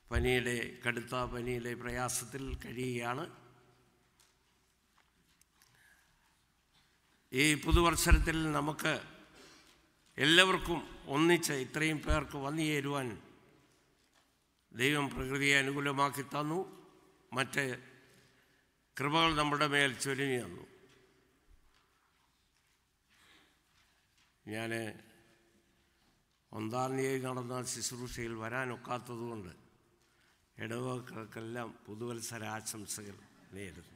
പനിയുടെ കടുത്ത പനിയുടെ പ്രയാസത്തിൽ കഴിയുകയാണ് ഈ പുതുവത്സരത്തിൽ നമുക്ക് എല്ലാവർക്കും ഒന്നിച്ച് ഇത്രയും പേർക്ക് വന്നു ചേരുവാൻ ദൈവം പ്രകൃതിയെ അനുകൂലമാക്കി തന്നു മറ്റ് കൃപകൾ നമ്മുടെ മേൽ ചൊരിഞ്ഞു തന്നു ഞാൻ ഒന്നാം തീയതി നടന്ന ശുശ്രൂഷയിൽ വരാനൊക്കാത്തതുകൊണ്ട് ഇടവകൾക്കെല്ലാം പുതുവത്സര ആശംസകൾ നേരുന്നു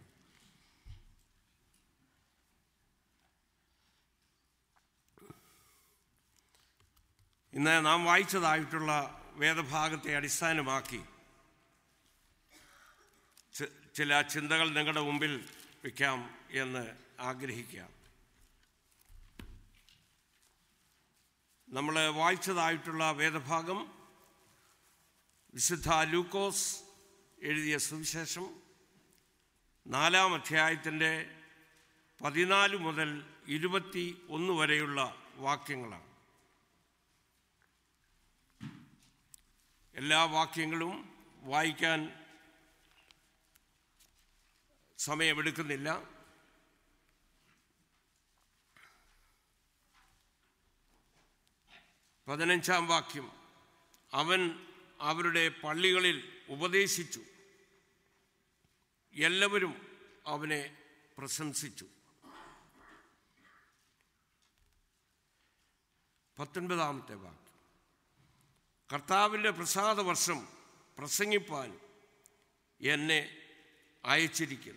ഇന്ന് നാം വായിച്ചതായിട്ടുള്ള വേദഭാഗത്തെ അടിസ്ഥാനമാക്കി ചി- ചില ചിന്തകൾ നിങ്ങളുടെ മുമ്പിൽ വയ്ക്കാം എന്ന് ആഗ്രഹിക്കാം നമ്മൾ വായിച്ചതായിട്ടുള്ള വേദഭാഗം വിശുദ്ധ ലൂക്കോസ് എഴുതിയ സുവിശേഷം നാലാം അധ്യായത്തിൻ്റെ പതിനാല് മുതൽ ഇരുപത്തി ഒന്ന് വരെയുള്ള വാക്യങ്ങളാണ് എല്ലാ വാക്യങ്ങളും വായിക്കാൻ സമയമെടുക്കുന്നില്ല പതിനഞ്ചാം വാക്യം അവൻ അവരുടെ പള്ളികളിൽ ഉപദേശിച്ചു എല്ലാവരും അവനെ പ്രശംസിച്ചു പത്തൊൻപതാമത്തെ വാക്യം കർത്താവിൻ്റെ പ്രസാദ വർഷം പ്രസംഗിപ്പാൻ എന്നെ അയച്ചിരിക്കുന്നു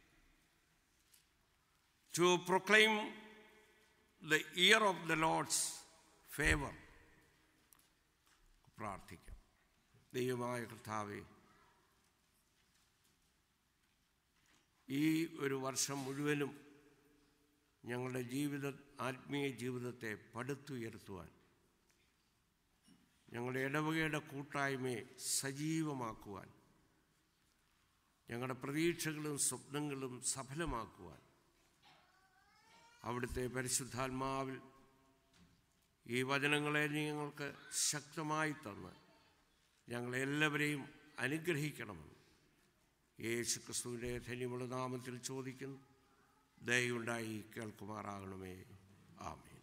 to proclaim the year of the Lord's favour പ്രാർത്ഥിക്കാം ദൈവമായ കർത്താവെ ഈ ഒരു വർഷം മുഴുവനും ഞങ്ങളുടെ ജീവിത ആത്മീയ ജീവിതത്തെ പടുത്തുയർത്തുവാൻ ഞങ്ങളുടെ ഇടവകയുടെ കൂട്ടായ്മയെ സജീവമാക്കുവാൻ ഞങ്ങളുടെ പ്രതീക്ഷകളും സ്വപ്നങ്ങളും സഫലമാക്കുവാൻ അവിടുത്തെ പരിശുദ്ധാത്മാവിൽ ഈ വചനങ്ങളെ നിങ്ങൾക്ക് ശക്തമായി തന്ന് ഞങ്ങളെല്ലാവരെയും അനുഗ്രഹിക്കണമെന്ന് യേശു ക്രിസ്തുവിൻ്റെ ധന്യമുള്ള നാമത്തിൽ ചോദിക്കുന്നു ദയുണ്ടായി കേൾക്കുമാറാകണമേ ആമേൻ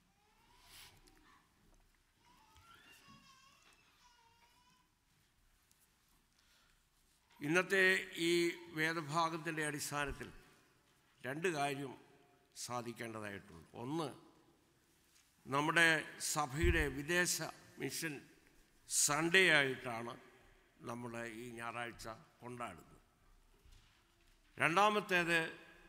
ഇന്നത്തെ ഈ വേദഭാഗത്തിൻ്റെ അടിസ്ഥാനത്തിൽ രണ്ട് കാര്യം സാധിക്കേണ്ടതായിട്ടുണ്ട് ഒന്ന് നമ്മുടെ സഭയുടെ വിദേശ മിഷൻ സൺഡേ ആയിട്ടാണ് നമ്മൾ ഈ ഞായറാഴ്ച കൊണ്ടാടുന്നത് രണ്ടാമത്തേത്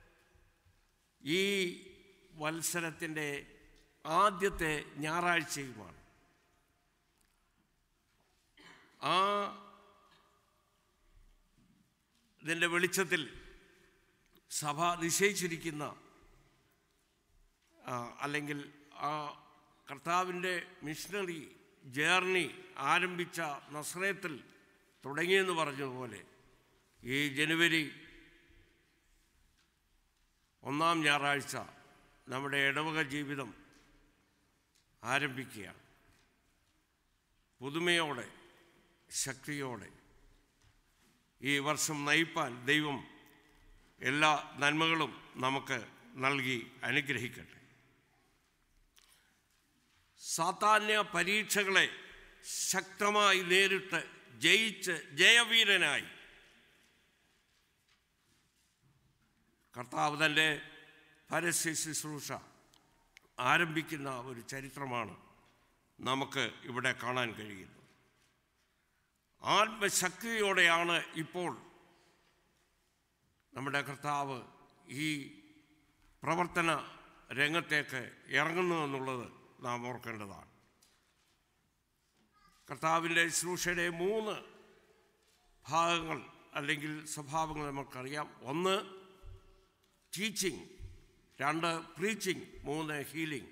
ഈ വത്സരത്തിൻ്റെ ആദ്യത്തെ ഞായറാഴ്ചയുമാണ് ആ ഇതിൻ്റെ വെളിച്ചത്തിൽ സഭ നിശ്ചയിച്ചിരിക്കുന്ന ആ, അല്ലെങ്കിൽ ആ കർത്താവിൻ്റെ മിഷണറി ജേർണി ആരംഭിച്ച നസ്രയത്തിൽ തുടങ്ങിയെന്ന് പറഞ്ഞതുപോലെ ഈ ജനുവരി ഒന്നാം ഞായറാഴ്ച നമ്മുടെ ഇടവക ജീവിതം ആരംഭിക്കുകയാണ് പുതുമയോടെ ശക്തിയോടെ ഈ വർഷം നയിപ്പാൻ ദൈവം എല്ലാ നന്മകളും നമുക്ക് നൽകി അനുഗ്രഹിക്കട്ടെ സാധാന്യ പരീക്ഷകളെ ശക്തമായി നേരിട്ട് ജയിച്ച് ജയവീരനായി കർത്താവ് തൻ്റെ പരസ്യ ശുശ്രൂഷ ആരംഭിക്കുന്ന ഒരു ചരിത്രമാണ് നമുക്ക് ഇവിടെ കാണാൻ കഴിയുന്നത് ആത്മശക്തിയോടെയാണ് ഇപ്പോൾ നമ്മുടെ കർത്താവ് ഈ പ്രവർത്തന രംഗത്തേക്ക് ഇറങ്ങുന്നു എന്നുള്ളത് നാം ഓർക്കേണ്ടതാണ് കർത്താവിൻ്റെ ശുശ്രൂഷയുടെ മൂന്ന് ഭാഗങ്ങൾ അല്ലെങ്കിൽ സ്വഭാവങ്ങൾ നമുക്കറിയാം ഒന്ന് ടീച്ചിങ് രണ്ട് പ്രീച്ചിങ് മൂന്ന് ഹീലിംഗ്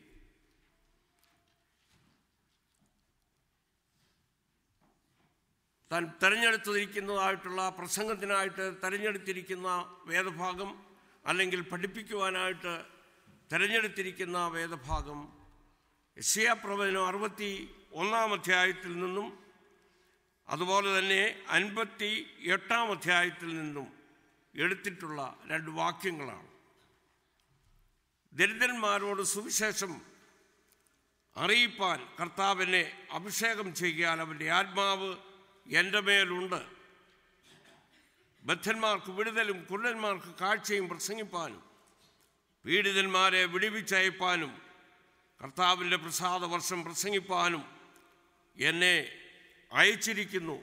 താൻ തിരഞ്ഞെടുത്തിരിക്കുന്നതായിട്ടുള്ള പ്രസംഗത്തിനായിട്ട് തിരഞ്ഞെടുത്തിരിക്കുന്ന വേദഭാഗം അല്ലെങ്കിൽ പഠിപ്പിക്കുവാനായിട്ട് തിരഞ്ഞെടുത്തിരിക്കുന്ന വേദഭാഗം യശയാപ്രവചനം അറുപത്തി ഒന്നാം അധ്യായത്തിൽ നിന്നും അതുപോലെ തന്നെ അൻപത്തി എട്ടാം അധ്യായത്തിൽ നിന്നും എടുത്തിട്ടുള്ള രണ്ട് വാക്യങ്ങളാണ് ദരിദ്രന്മാരോട് സുവിശേഷം അറിയിപ്പാൻ കർത്താവിനെ അഭിഷേകം ചെയ്യാൻ അവൻ്റെ ആത്മാവ് എൻ്റെ മേലുണ്ട് ബദ്ധന്മാർക്ക് വിടുതലും കുരുടന്മാർക്ക് കാഴ്ചയും പ്രസംഗിപ്പാനും പീഡിതന്മാരെ വിടിവിച്ചയപ്പാനും കർത്താവിൻ്റെ പ്രസാദ വർഷം പ്രസംഗിപ്പാനും എന്നെ അയച്ചിരിക്കുന്നു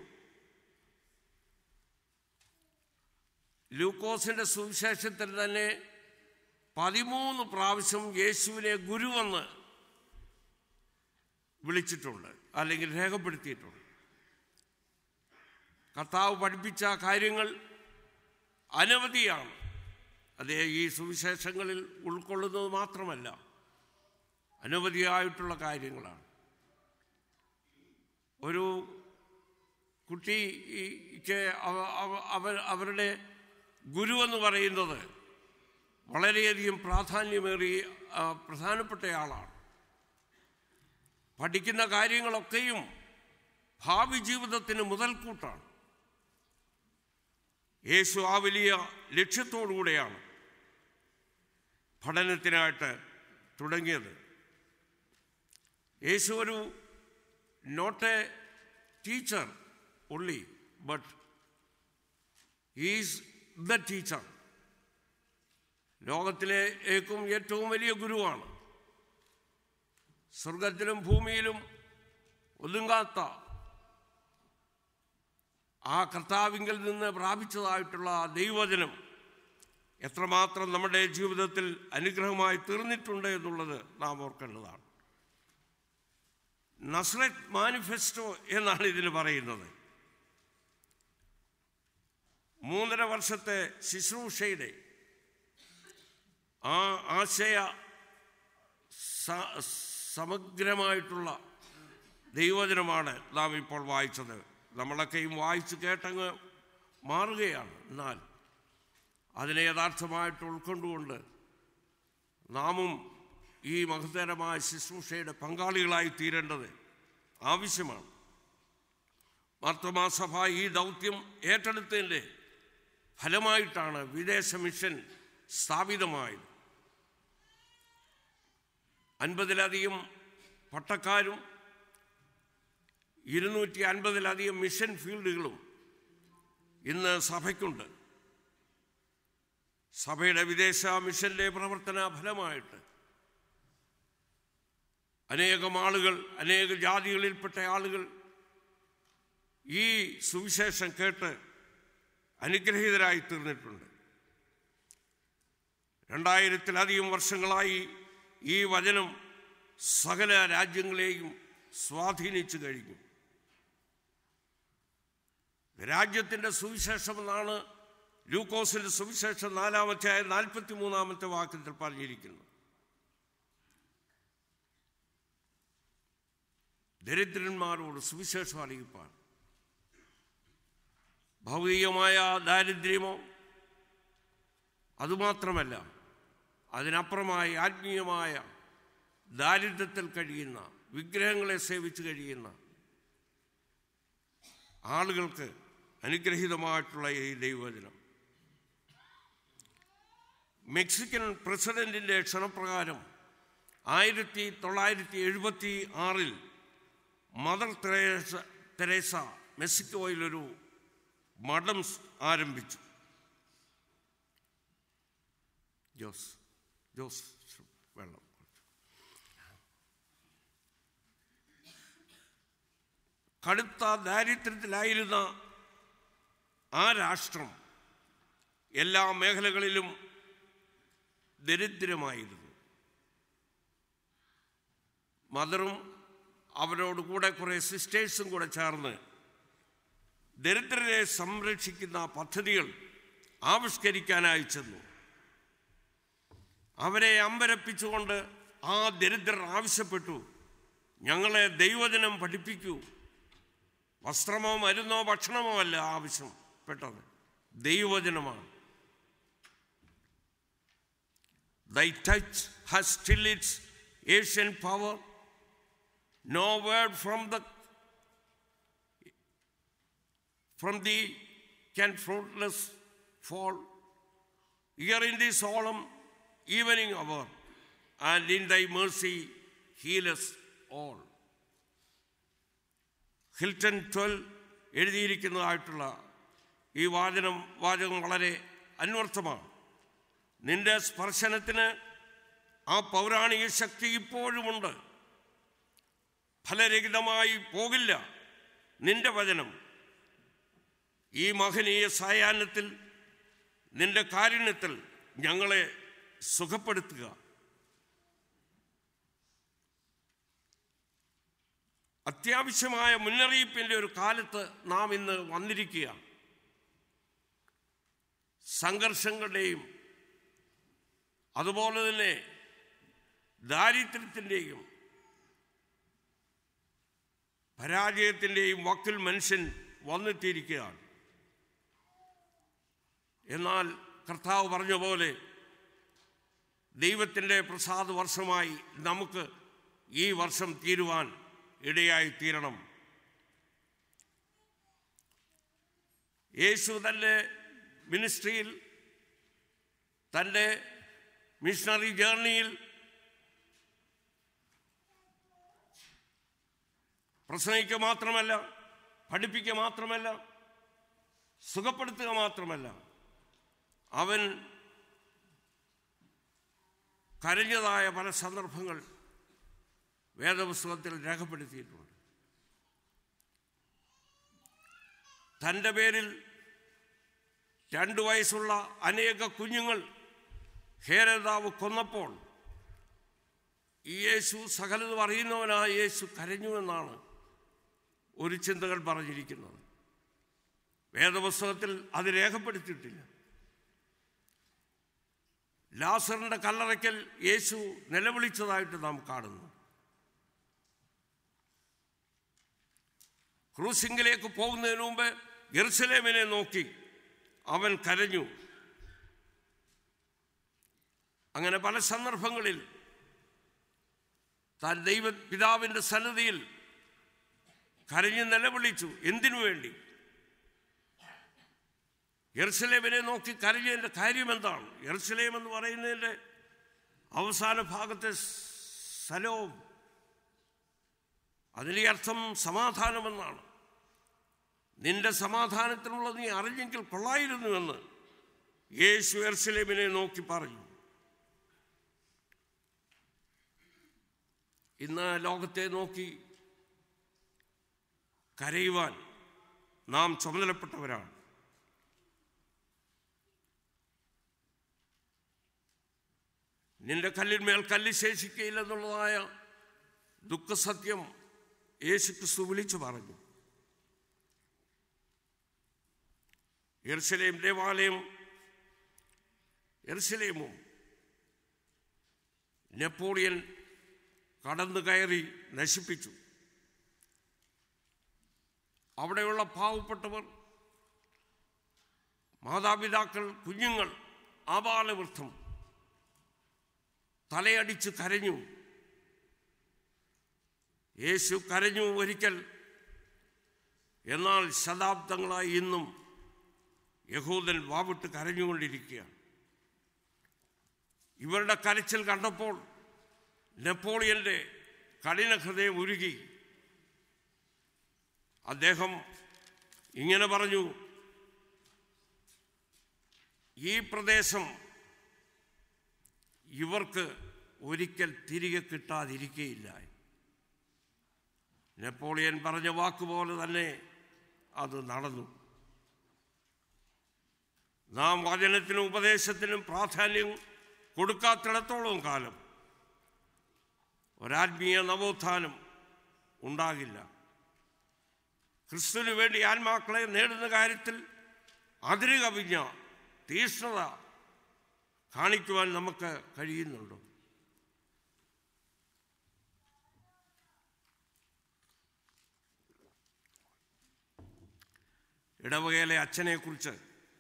ലൂക്കോസിൻ്റെ സുവിശേഷത്തിൽ തന്നെ പതിമൂന്ന് പ്രാവശ്യം യേശുവിനെ ഗുരുവെന്ന് വിളിച്ചിട്ടുണ്ട് അല്ലെങ്കിൽ രേഖപ്പെടുത്തിയിട്ടുണ്ട് കർത്താവ് പഠിപ്പിച്ച കാര്യങ്ങൾ അനവധിയാണ് അതേ ഈ സുവിശേഷങ്ങളിൽ ഉൾക്കൊള്ളുന്നത് മാത്രമല്ല അനവധിയായിട്ടുള്ള കാര്യങ്ങളാണ് ഒരു കുട്ടിക്ക് അവ- അവ- അവർ അവരുടെ ഗുരുവെന്ന് പറയുന്നത് വളരെയധികം പ്രാധാന്യമേറിയ ആ, പ്രധാനപ്പെട്ടയാളാണ് പഠിക്കുന്ന കാര്യങ്ങളൊക്കെയും ഭാവി ജീവിതത്തിന് മുതൽക്കൂട്ടാണ് യേശു ആ വലിയ ലക്ഷ്യത്തോടുകൂടെയാണ് പഠനത്തിനായിട്ട് തുടങ്ങിയത് യേശു ഒരു not a teacher only but is the teacher ലോകത്തിലെ ഏക്കും ഏറ്റവും വലിയ ഗുരുവാണ് സ്വർഗത്തിലും ഭൂമിയിലും ഒതുങ്ങാത്ത ആ കർത്താവിങ്കിൽ നിന്ന് പ്രാപിച്ചതായിട്ടുള്ള ദൈവജനം എത്രമാത്രം നമ്മുടെ ജീവിതത്തിൽ അനുഗ്രഹമായി തീർന്നിട്ടുണ്ട് എന്നുള്ളത് നാം ഓർക്കേണ്ടതാണ് നസ്രത്ത് മാനിഫെസ്റ്റോ എന്നാണ് ഇതിന് പറയുന്നത് മൂന്നര വർഷത്തെ ശുശ്രൂഷയുടെ ആ ആശയ സ- സമഗ്രമായിട്ടുള്ള ദൈവജനമാണ് നാം ഇപ്പോൾ വായിച്ചത് നമ്മളൊക്കെയും വായിച്ച് കേട്ടങ്ങ് മാറുകയാണ് എന്നാൽ അതിനെ യഥാർത്ഥമായിട്ട് ഉൾക്കൊണ്ടുകൊണ്ട് നാമും ഈ മഹത്തരമായ ശുശ്രൂഷയുടെ പങ്കാളികളായി തീരേണ്ടത് ആവശ്യമാണ് മാർത്തമാ സഭ ഈ ദൗത്യം ഏറ്റെടുത്തതിൻ്റെ ഫലമായിട്ടാണ് വിദേശ മിഷൻ സ്ഥാപിതമായത് അൻപതിലധികം പട്ടക്കാരും ഇരുന്നൂറ്റി അൻപതിലധികം മിഷൻ ഫീൽഡുകളും ഇന്ന് സഭയ്ക്കുണ്ട് സഭയുടെ വിദേശ മിഷന്റെ പ്രവർത്തന ഫലമായിട്ട് അനേകം ആളുകൾ അനേക ജാതികളിൽപ്പെട്ട ആളുകൾ ഈ സുവിശേഷം കേട്ട് അനുഗ്രഹീതരായി തീർന്നിട്ടുണ്ട് രണ്ടായിരത്തിലധികം വർഷങ്ങളായി ഈ വചനം സകല രാജ്യങ്ങളെയും സ്വാധീനിച്ചു കഴിഞ്ഞു രാജ്യത്തിൻ്റെ സുവിശേഷമെന്നാണ് ലൂക്കോസിന്റെ സുവിശേഷം നാലാമത്തെ നാൽപ്പത്തി മൂന്നാമത്തെ വാക്യത്തിൽ പറഞ്ഞിരിക്കുന്നത് ദരിദ്രന്മാരോട് സുവിശേഷം അറിയിപ്പാൻ ഭൗതികമായ ദാരിദ്ര്യമോ അതുമാത്രമല്ല അതിനപ്പുറമായി ആത്മീയമായ ദാരിദ്ര്യത്തിൽ കഴിയുന്ന വിഗ്രഹങ്ങളെ സേവിച്ച് കഴിയുന്ന ആളുകൾക്ക് അനുഗ്രഹീതമായിട്ടുള്ള ഈ ദൈവവചനം മെക്സിക്കൻ പ്രസിഡന്റിൻ്റെ ക്ഷണപ്രകാരം ആയിരത്തി തൊള്ളായിരത്തി എഴുപത്തി ആറിൽ മദർ തെരേസ തെരേസ മെക്സിക്കോയിലൊരു മഠം സ് ആരംഭിച്ചു ജോസ് ജോസ് വെള്ളം കടുത്ത ദാരിദ്ര്യത്തിലായിരുന്ന ആ രാഷ്ട്രം എല്ലാ മേഖലകളിലും ദരിദ്രമായിരുന്നു മദറും അവരോട് കൂടെ കുറേ സിസ്റ്റേഴ്സും കൂടെ ചേർന്ന് ദരിദ്രരെ സംരക്ഷിക്കുന്ന പദ്ധതികൾ ആവിഷ്കരിക്കാനായി ചെന്നു അവരെ അമ്പരപ്പിച്ചുകൊണ്ട് ആ ദരിദ്രർ ആവശ്യപ്പെട്ടു ഞങ്ങളെ ദൈവജനം പഠിപ്പിക്കൂ വസ്ത്രമോ മരുന്നോ ഭക്ഷണമോ അല്ല ആവശ്യപ്പെട്ടത് ദൈവവചനമാണ് Thy touch has still its ancient power. No word from the from thee can fruitless fall. Here in this solemn evening hour, and in thy mercy heal us all. ഹിൽട്ടൺ ട്വൽവ് എഴുതിയിരിക്കുന്നതായിട്ടുള്ള ഈ വാചനം വാചകം വളരെ അന്വർത്ഥമാണ് നിന്റെ സ്പർശനത്തിന് ആ പൗരാണിക ശക്തി ഇപ്പോഴുമുണ്ട് ഫലരഹിതമായി പോകില്ല നിന്റെ വചനം ഈ മഹനീയ സായാഹ്നത്തിൽ നിന്റെ കാരുണ്യത്തിൽ ഞങ്ങളെ സുഖപ്പെടുത്തുക അത്യാവശ്യമായ മുന്നറിയിപ്പിൻ്റെ ഒരു കാലത്ത് നാം ഇന്ന് വന്നിരിക്കുക സംഘർഷങ്ങളുടെയും അതുപോലെ തന്നെ ദാരിദ്ര്യത്തിൻ്റെയും പരാജയത്തിൻ്റെയും വക്കിൽ മനുഷ്യൻ വന്നെത്തിയിരിക്കുകയാണ് എന്നാൽ കർത്താവ് പറഞ്ഞ പോലെ ദൈവത്തിൻ്റെ പ്രസാദ വർഷമായി നമുക്ക് ഈ വർഷം തീരുവാൻ ഇടയായി തീരണം യേശു തൻ്റെ മിനിസ്ട്രിയിൽ തൻ്റെ മിഷണറി ജേർണിയിൽ പ്രസംഗിക്കുക മാത്രമല്ല പഠിപ്പിക്കുക മാത്രമല്ല സുഖപ്പെടുത്തുക മാത്രമല്ല അവൻ കരഞ്ഞതായ പല സന്ദർഭങ്ങൾ വേദപുസ്തകത്തിൽ രേഖപ്പെടുത്തിയിട്ടുണ്ട് തൻ്റെ പേരിൽ രണ്ട് വയസ്സുള്ള അനേക കുഞ്ഞുങ്ങൾ ഹേരതാവ് കൊന്നപ്പോൾ ഈ യേശു സകലതും അറിയുന്നവനായ യേശു കരഞ്ഞുവെന്നാണ് ഒരു ചിന്തകൾ പറഞ്ഞിരിക്കുന്നത് വേദപുസ്തകത്തിൽ അത് രേഖപ്പെടുത്തിയിട്ടില്ല ലാസറിന്റെ കല്ലറയ്ക്കൽ യേശു നിലവിളിച്ചതായിട്ട് നാം കാണുന്നു ക്രൂസിംഗിലേക്ക് പോകുന്നതിന് മുമ്പ് ജെറുസലേമിനെ നോക്കി അവൻ കരഞ്ഞു അങ്ങനെ പല സന്ദർഭങ്ങളിൽ താൻ ദൈവ പിതാവിൻ്റെ സന്നദ്ധിയിൽ കരഞ്ഞ് നിലവിളിച്ചു എന്തിനു വേണ്ടി യെറുസലേമിനെ നോക്കി കരഞ്ഞതിൻ്റെ കാര്യം എന്താണ് യെറുസലേം എന്ന് പറയുന്നതിൻ്റെ അവസാന ഭാഗത്തെ സ്ഥലവും അതിൻ്റെ അർത്ഥം സമാധാനമെന്നാണ് നിന്റെ സമാധാനത്തിനുള്ളത് നീ അറിഞ്ഞെങ്കിൽ കൊള്ളായിരുന്നുവെന്ന് യേശു എർസലേമിനെ നോക്കി പറഞ്ഞു ഇന്ന് ലോകത്തെ നോക്കി കരയുവാൻ നാം ചുമതലപ്പെട്ടവരാണ് നിന്റെ കല്ലിന്മേൽ കല്ല് ശേഷിക്കയില്ലെന്നുള്ളതായ ദുഃഖസത്യം യേശു ക്രിസ്തു വിളിച്ചു പറഞ്ഞു എർസലേം ദേവാലയം എർസലേമും നെപ്പോളിയൻ കടന്നു കയറി നശിപ്പിച്ചു അവിടെയുള്ള പാവപ്പെട്ടവർ മാതാപിതാക്കൾ കുഞ്ഞുങ്ങൾ ആബാലവൃദ്ധം തലയടിച്ച് കരഞ്ഞു യേശു കരഞ്ഞു ഒരിക്കൽ എന്നാൽ ശതാബ്ദങ്ങളായി ഇന്നും യഹൂദൻ വാവിട്ട് കരഞ്ഞുകൊണ്ടിരിക്കുകയാണ് ഇവരുടെ കരച്ചിൽ കണ്ടപ്പോൾ നെപ്പോളിയന്റെ കഠിന ഹൃദയം ഉരുകി അദ്ദേഹം ഇങ്ങനെ പറഞ്ഞു ഈ പ്രദേശം ഇവർക്ക് ഒരിക്കൽ തിരികെ കിട്ടാതിരിക്കുകയില്ല നെപ്പോളിയൻ പറഞ്ഞ വാക്കുപോലെ തന്നെ അത് നടന്നു നാം വചനത്തിനും ഉപദേശത്തിനും പ്രാധാന്യം കൊടുക്കാത്തിടത്തോളം കാലം ഒരാത്മീയ നവോത്ഥാനം ഉണ്ടാകില്ല ക്രിസ്തുവിന് വേണ്ടി ആത്മാക്കളെ നേടുന്ന കാര്യത്തിൽ അതിര് കവിഞ്ഞ തീഷ്ണത കാണിക്കുവാൻ നമുക്ക് കഴിയുന്നുണ്ടോ ഇടവകയിലെ അച്ഛനെക്കുറിച്ച്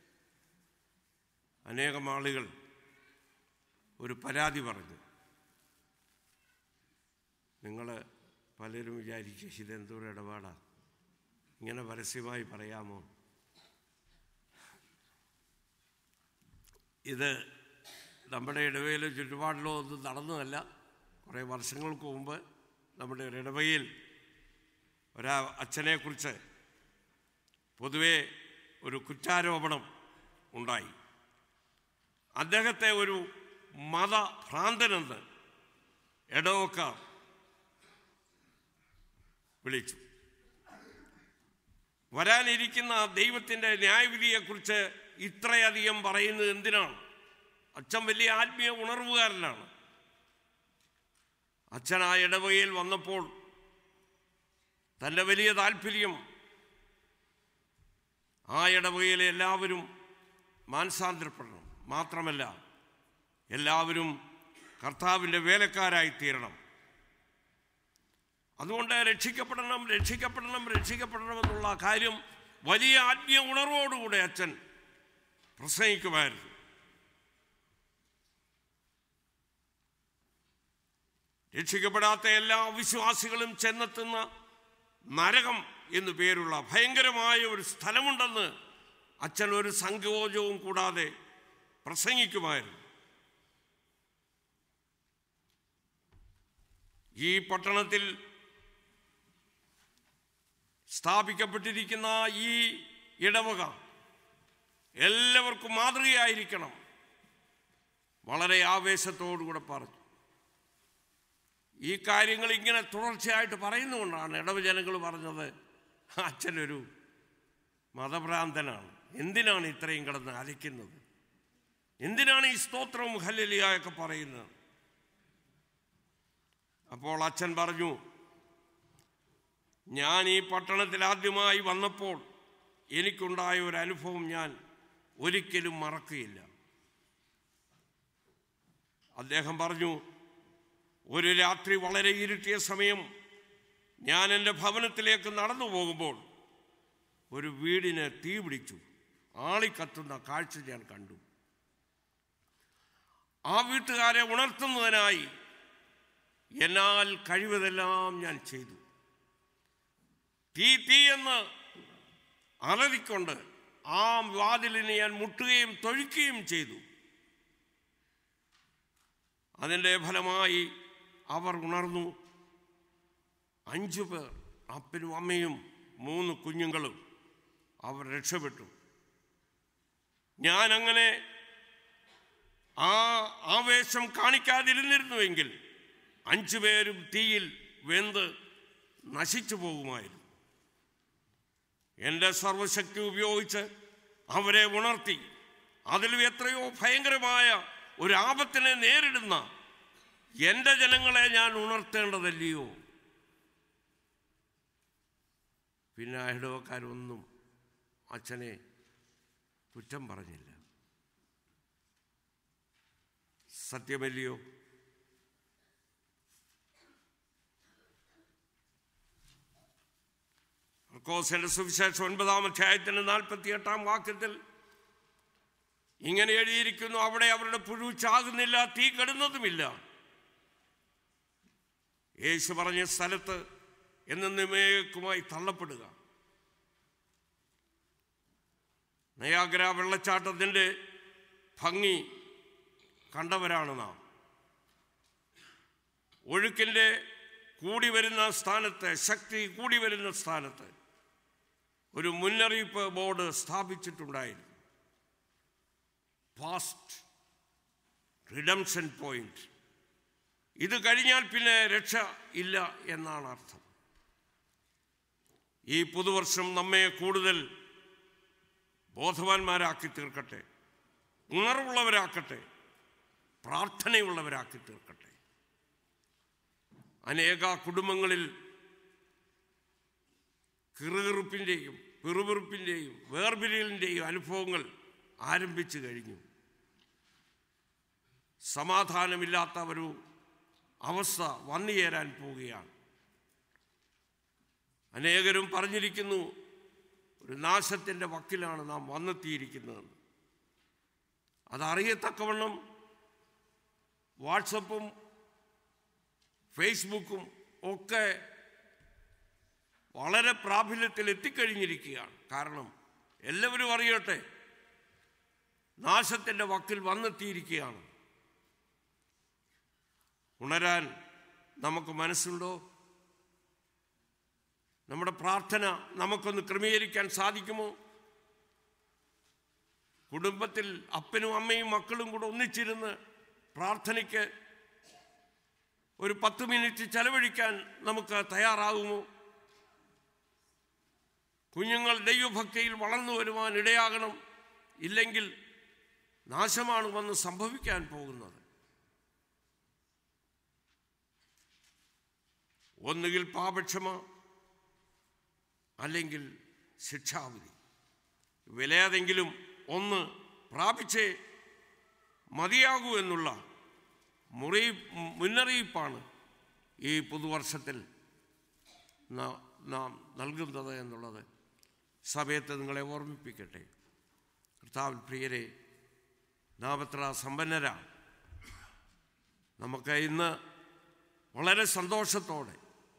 അനേകം ആളുകൾ ഒരു പരാതി പറഞ്ഞു നിങ്ങൾ പലരും വിചാരിക്കുക ഇതെന്തോരം ഇടപാടാ ഇങ്ങനെ പരസ്യമായി പറയാമോ ഇത് നമ്മുടെ ഇടവയിലെ ചുറ്റുപാടിലോ ഒന്നും നടന്നതല്ല കുറേ വർഷങ്ങൾക്ക് മുമ്പ് നമ്മുടെ ഒരു ഇടവയിൽ ഒരാ അച്ഛനെക്കുറിച്ച് പൊതുവെ ഒരു കുറ്റാരോപണം ഉണ്ടായി അദ്ദേഹത്തെ ഒരു മതഭ്രാന്തനെന്ന് ഇടവക്കാർ വിളിച്ചു വരാനിരിക്കുന്ന ദൈവത്തിൻ്റെ ന്യായവിധിയെക്കുറിച്ച് ഇത്രയധികം പറയുന്നത് എന്തിനാണ് അച്ഛൻ വലിയ ആത്മീയ ഉണർവുകാരനാണ് അച്ഛൻ ആ ഇടവകയിൽ വന്നപ്പോൾ തൻ്റെ വലിയ താല്പര്യം ആ ഇടവകയിലെ എല്ലാവരും മാനസാന്തരപ്പെടണം മാത്രമല്ല എല്ലാവരും കർത്താവിൻ്റെ വേലക്കാരായി തീരണം അതുകൊണ്ട് രക്ഷിക്കപ്പെടണം രക്ഷിക്കപ്പെടണം രക്ഷിക്കപ്പെടണം എന്നുള്ള കാര്യം വലിയ ആത്മീയ ഉണർവോടുകൂടെ അച്ഛൻ പ്രസംഗിക്കുമായിരുന്നു രക്ഷിക്കപ്പെടാത്ത എല്ലാ വിശ്വാസികളും ചെന്നെത്തുന്ന നരകം എന്നു പേരുള്ള ഭയങ്കരമായ ഒരു സ്ഥലമുണ്ടെന്ന് അച്ഛൻ ഒരു സങ്കോചവും കൂടാതെ പ്രസംഗിക്കുമായിരുന്നു ഈ പട്ടണത്തിൽ സ്ഥാപിക്കപ്പെട്ടിരിക്കുന്ന ഈ ഇടവക എല്ലാവർക്കും മാതൃകയായിരിക്കണം വളരെ ആവേശത്തോടുകൂടെ പറഞ്ഞു ഈ കാര്യങ്ങൾ ഇങ്ങനെ തുടർച്ചയായിട്ട് പറയുന്നുകൊണ്ടാണ് ഇടവജനങ്ങൾ പറഞ്ഞത് അച്ഛനൊരു മതഭ്രാന്തനാണ് എന്തിനാണ് ഇത്രയും കിടന്ന് അലയ്ക്കുന്നത് എന്തിനാണ് ഈ സ്തോത്രവും ഹല്ലിയായൊക്കെ പറയുന്നത് അപ്പോൾ അച്ഛൻ പറഞ്ഞു ഞാൻ ഈ പട്ടണത്തിൽ ആദ്യമായി വന്നപ്പോൾ എനിക്കുണ്ടായ ഒരു അനുഭവം ഞാൻ ഒരിക്കലും മറക്കുകയില്ല അദ്ദേഹം പറഞ്ഞു ഒരു രാത്രി വളരെ ഇരുട്ടിയ സമയം ഞാൻ എൻ്റെ ഭവനത്തിലേക്ക് നടന്നു പോകുമ്പോൾ ഒരു വീടിന് തീ പിടിച്ചു ആളിക്കത്തുന്ന കാഴ്ച ഞാൻ കണ്ടു ആ വീട്ടുകാരെ ഉണർത്തുന്നതിനായി എന്നാൽ കഴിവതെല്ലാം ഞാൻ ചെയ്തു തീ തീ എന്ന് അലറിക്കൊണ്ട് ആ വാതിലിന് ഞാൻ മുട്ടുകയും തൊഴിക്കുകയും ചെയ്തു അതിൻ്റെ ഫലമായി അവർ ഉണർന്നു അഞ്ചു പേർ അപ്പനും അമ്മയും മൂന്ന് കുഞ്ഞുങ്ങളും അവർ രക്ഷപ്പെട്ടു ഞാൻ അങ്ങനെ ആ ആവേശം കാണിക്കാതിരുന്നിരുന്നുവെങ്കിൽ അഞ്ചു പേരും തീയിൽ വെന്ത് നശിച്ചു പോകുമായിരുന്നു എൻ്റെ സർവശക്തി ഉപയോഗിച്ച് അവരെ ഉണർത്തി അതിലും എത്രയോ ഭയങ്കരമായ ഒരു ആപത്തിനെ നേരിടുന്ന എൻ്റെ ജനങ്ങളെ ഞാൻ ഉണർത്തേണ്ടതല്ലയോ പിന്നെ ആ ഇടവക്കാരൊന്നും അച്ഛനെ കുറ്റം പറഞ്ഞില്ല സത്യമല്ലയോ മർക്കോസിന്റെ സുവിശേഷം ഒൻപതാം അധ്യായത്തിന് നാൽപ്പത്തി എട്ടാം വാക്യത്തിൽ ഇങ്ങനെ എഴുതിയിരിക്കുന്നു അവിടെ അവരുടെ പുഴു ചാകുന്നില്ല തീ കെടുന്നതുമില്ല യേശു പറഞ്ഞ സ്ഥലത്ത് എന്നേക്കുമായി തള്ളപ്പെടുക നയാഗ്ര വെള്ളച്ചാട്ടത്തിൻ്റെ ഭംഗി കണ്ടവരാണ് നാം ഒഴുക്കിൻ്റെ കൂടി വരുന്ന സ്ഥാനത്ത് ശക്തി കൂടി വരുന്ന സ്ഥാനത്ത് ഒരു മുന്നറിയിപ്പ് ബോർഡ് സ്ഥാപിച്ചിട്ടുണ്ടായിരുന്നു പാസ്റ്റ് റിഡംഷൻ പോയിന്റ് ഇത് കഴിഞ്ഞാൽ പിന്നെ രക്ഷ ഇല്ല എന്നാണ് അർത്ഥം ഈ പുതുവർഷം നമ്മെ കൂടുതൽ ബോധവാന്മാരാക്കി തീർക്കട്ടെ ഉണർവുള്ളവരാക്കട്ടെ പ്രാർത്ഥനയുള്ളവരാക്കി തീർക്കട്ടെ അനേക കുടുംബങ്ങളിൽ കിറുകിറുപ്പിൻ്റെയും പിറുപിറുപ്പിൻ്റെയും വേർപിരിയലിൻ്റെയും അനുഭവങ്ങൾ ആരംഭിച്ചു കഴിഞ്ഞു സമാധാനമില്ലാത്ത ഒരു അവസ്ഥ വന്നു ചേരാൻ പോവുകയാണ് അനേകരും പറഞ്ഞിരിക്കുന്നു ഒരു നാശത്തിൻ്റെ വക്കിലാണ് നാം വന്നെത്തിയിരിക്കുന്നതെന്ന് അതറിയത്തക്കവണ്ണം വാട്സപ്പും ഫേസ്ബുക്കും ഒക്കെ വളരെ പ്രാബല്യത്തിൽ എത്തിക്കഴിഞ്ഞിരിക്കുകയാണ് കാരണം എല്ലാവരും അറിയട്ടെ നാശത്തിൻ്റെ വക്കിൽ വന്നെത്തിയിരിക്കുകയാണ് ഉണരാൻ നമുക്ക് മനസ്സുണ്ടോ നമ്മുടെ പ്രാർത്ഥന നമുക്കൊന്ന് ക്രമീകരിക്കാൻ സാധിക്കുമോ കുടുംബത്തിൽ അപ്പനും അമ്മയും മക്കളും കൂടെ ഒന്നിച്ചിരുന്ന് പ്രാർത്ഥനയ്ക്ക് ഒരു പത്ത് മിനിറ്റ് ചെലവഴിക്കാൻ നമുക്ക് തയ്യാറാകുമോ കുഞ്ഞുങ്ങൾ ദൈവഭക്തിയിൽ വളർന്നു വരുവാൻ ഇടയാകണം ഇല്ലെങ്കിൽ നാശമാണ് വന്ന് സംഭവിക്കാൻ പോകുന്നത് ഒന്നുകിൽ പാപക്ഷമ അല്ലെങ്കിൽ ശിക്ഷാവിധി വിലയാതെങ്കിലും ഒന്ന് പ്രാപിച്ചേ മതിയാകൂ എന്നുള്ള മുറി മുന്നറിയിപ്പാണ് ഈ പുതുവർഷത്തിൽ നാ- നാം നൽകുന്നത് എന്നുള്ളത് സഭയത്തെ നിങ്ങളെ ഓർമ്മിപ്പിക്കട്ടെ കർത്താവിൽ പ്രിയരെ നാം എത്ര സമ്പന്നരാണ് നമുക്ക് ഇന്ന് വളരെ സന്തോഷത്തോടെ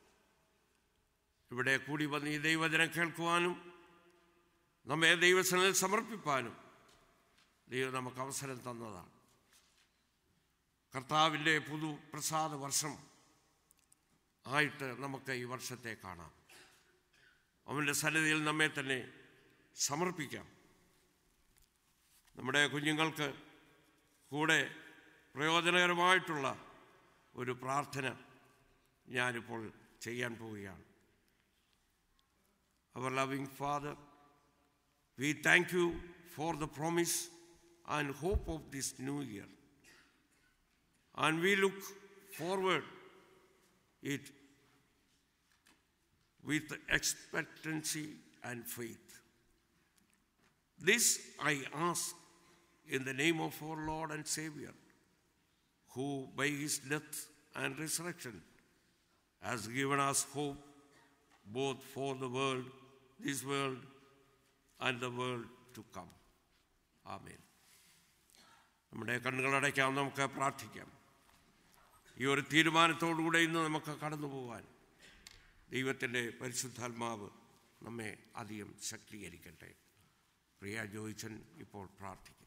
ഇവിടെ കൂടി വന്ന് ഈ ദൈവജനം കേൾക്കുവാനും നമ്മെ ദൈവസനിൽ സമർപ്പിപ്പാനും ദൈവം നമുക്ക് അവസരം തന്നതാണ് കർത്താവിൻ്റെ പുതു പ്രസാദ വർഷം ആയിട്ട് നമുക്ക് ഈ വർഷത്തെ കാണാം അവൻ്റെ സന്നിധിയിൽ നമ്മെ തന്നെ സമർപ്പിക്കാം നമ്മുടെ കുഞ്ഞുങ്ങൾക്ക് കൂടെ പ്രയോജനകരമായിട്ടുള്ള ഒരു പ്രാർത്ഥന ഞാനിപ്പോൾ ചെയ്യാൻ പോവുകയാണ് Our loving Father, we thank you for the promise and hope of this new year. And we look forward it with expectancy and faith. This I ask in the name of our Lord and Savior, who by his death and resurrection has given us hope both for the world, this world, and the world to come. ആമേൻ നമ്മുടെ കണ്ണുകളടയ്ക്കാം നമുക്ക് പ്രാർത്ഥിക്കാം ഈ ഒരു തീരുമാനത്തോടുകൂടെ ഇന്ന് നമുക്ക് കടന്നു പോകാൻ ദൈവത്തിൻ്റെ പരിശുദ്ധാത്മാവ് നമ്മെ അധികം ശക്തീകരിക്കട്ടെ പ്രിയ ജോയിച്ചൻ ഇപ്പോൾ പ്രാർത്ഥിക്കും